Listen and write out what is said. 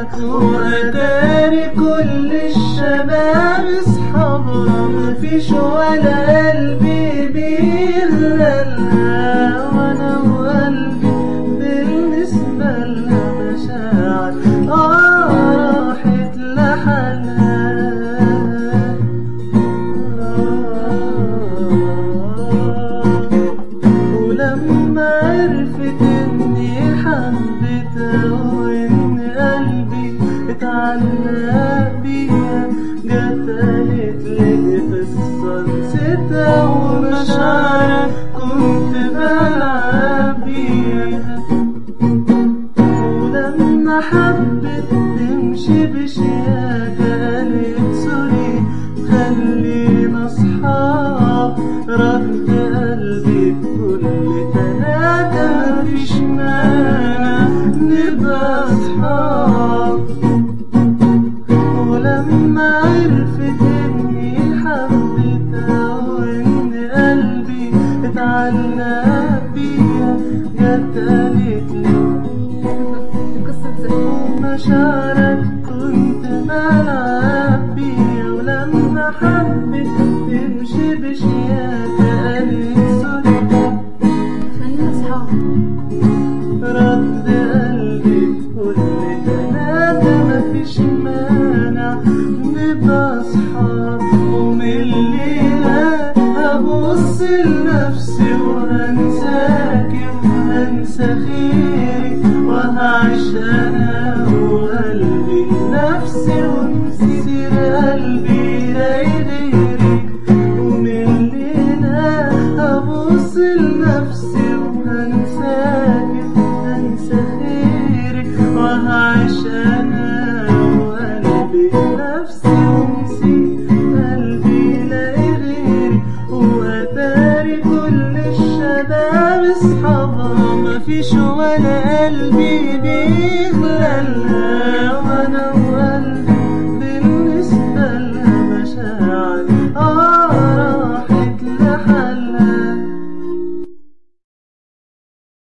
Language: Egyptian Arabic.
وأداري كل الشباب اصحابها مفيش ولا قلبي بيغلى وانا وقلبي بالنسبة لها مشاعر آه راحت لحالها ولما عرفت اني حبيتها وان قلبي اتعلق بيها جت قالت لي قصة نسيتها ومشاعر كنت بلعب بيها ولما حبت تمشي بشياكة قالت سوري خلينا اصحاب رد قلبي بكل تلاتة مفيش مانع نبقى اصحاب ولما عرفت اني حبيتها وان قلبي اتعلق بيها جت قالت لي قصة زي مشاعرك كنت بلعب بيها ولما حبت تمشي بشياكة قالت سوري خلينا أصحاب رد قلبي كل تلاتة مفيش مانع نبقى أصحاب ومن الليلة هبص لنفسي وهنساكي وهنسى خيري وهعيش أنا وقلبي لنفسي ونسير قلبي يلاقي غيرك ومن الليلة هبص لنفسي وهنساكي هنسى خيرك وهعيش أنا وقلبي نفسي ونسيت قلبي يلاقي غيري وأتاري كل الشباب اصحابها مفيش ولا قلبي بيغلى